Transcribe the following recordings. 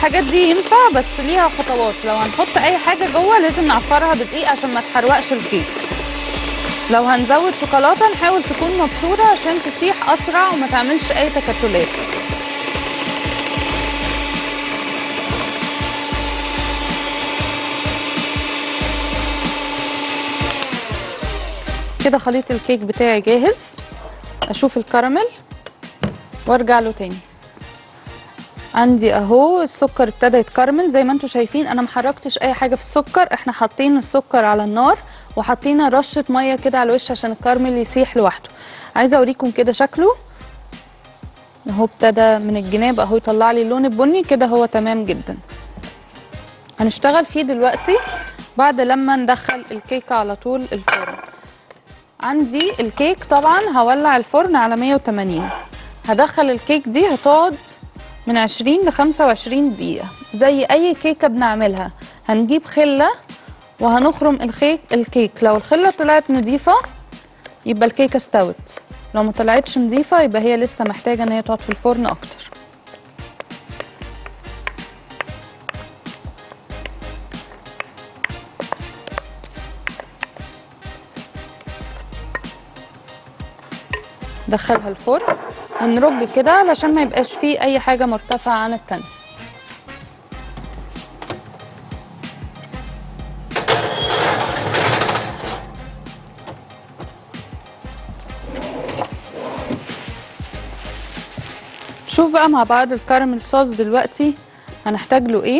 الحاجات دي ينفع بس ليها خطوات لو هنحط اي حاجه جوه لازم نعفرها بدقيق عشان ما تحرقش الكيك لو هنزود شوكولاته نحاول تكون مبشوره عشان تسيح اسرع وما تعملش اي تكتلات كده خليط الكيك بتاعي جاهز اشوف الكراميل وارجع له تاني عندي اهو السكر ابتدى يتكرمل زي ما انتم شايفين انا محركتش اي حاجه في السكر احنا حاطين السكر على النار وحاطين رشه ميه كده على الوش عشان الكرمل يسيح لوحده عايزه اوريكم كده شكله اهو ابتدى من الجناب اهو يطلع لي اللون البني كده هو تمام جدا هنشتغل فيه دلوقتي بعد لما ندخل الكيكه على طول الفرن عندي الكيك طبعا هولع الفرن على 180 هدخل الكيك دي هتقعد من 20 ل 25 دقيقة زي أي كيكة بنعملها هنجيب خلة وهنخرم الخيك الكيك لو الخلة طلعت نظيفة يبقى الكيكة استوت لو ما طلعتش نظيفة يبقى هي لسه محتاجة ان هي تقعد في الفرن أكتر دخلها الفرن ونرج كده علشان ما يبقاش فيه اي حاجه مرتفعه عن التانية شوف بقى مع بعض الكراميل صوص دلوقتي هنحتاج له ايه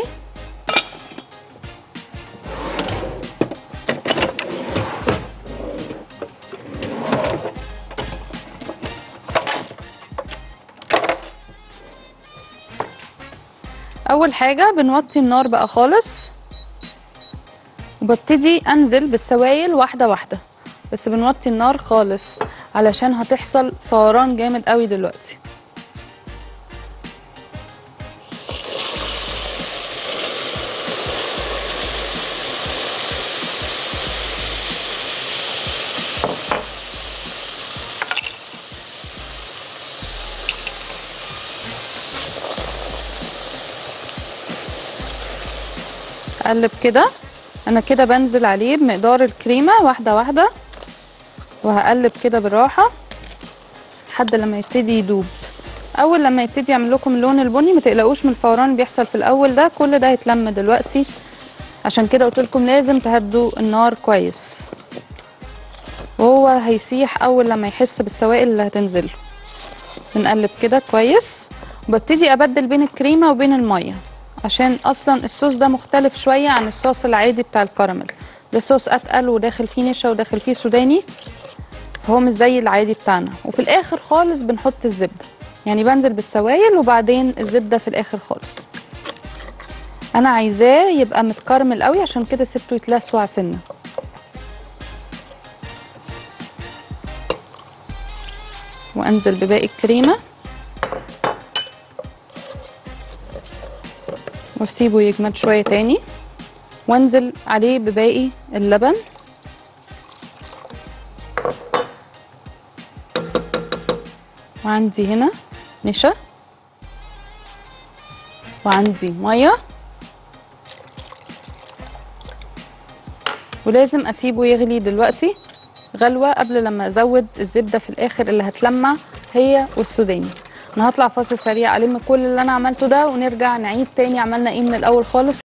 اول حاجه بنوطي النار بقى خالص وببتدي انزل بالسوائل واحده واحده بس بنوطي النار خالص علشان هتحصل فوران جامد قوي دلوقتي اقلب كده انا كده بنزل عليه بمقدار الكريمه واحده واحده وهقلب كده بالراحه لحد لما يبتدي يدوب اول لما يبتدي يعمل لكم اللون البني ما تقلقوش من الفوران اللي بيحصل في الاول ده كل ده هيتلم دلوقتي عشان كده قلت لكم لازم تهدوا النار كويس وهو هيسيح اول لما يحس بالسوائل اللي هتنزله بنقلب كده كويس وببتدي ابدل بين الكريمه وبين الميه عشان اصلا الصوص ده مختلف شويه عن الصوص العادي بتاع الكراميل ده صوص اتقل وداخل فيه نشا وداخل فيه سوداني فهو مش زي العادي بتاعنا وفي الاخر خالص بنحط الزبده يعني بنزل بالسوائل وبعدين الزبده في الاخر خالص انا عايزاه يبقى متكرمل قوي عشان كده سبته يتلسوع سنه وانزل بباقي الكريمه واسيبه يجمد شويه تاني وانزل عليه بباقي اللبن وعندي هنا نشا وعندي ميه ولازم اسيبه يغلي دلوقتي غلوه قبل لما ازود الزبده في الاخر اللي هتلمع هي والسوداني انا هطلع فاصل سريع الم كل اللي انا عملته ده ونرجع نعيد تاني عملنا ايه من الاول خالص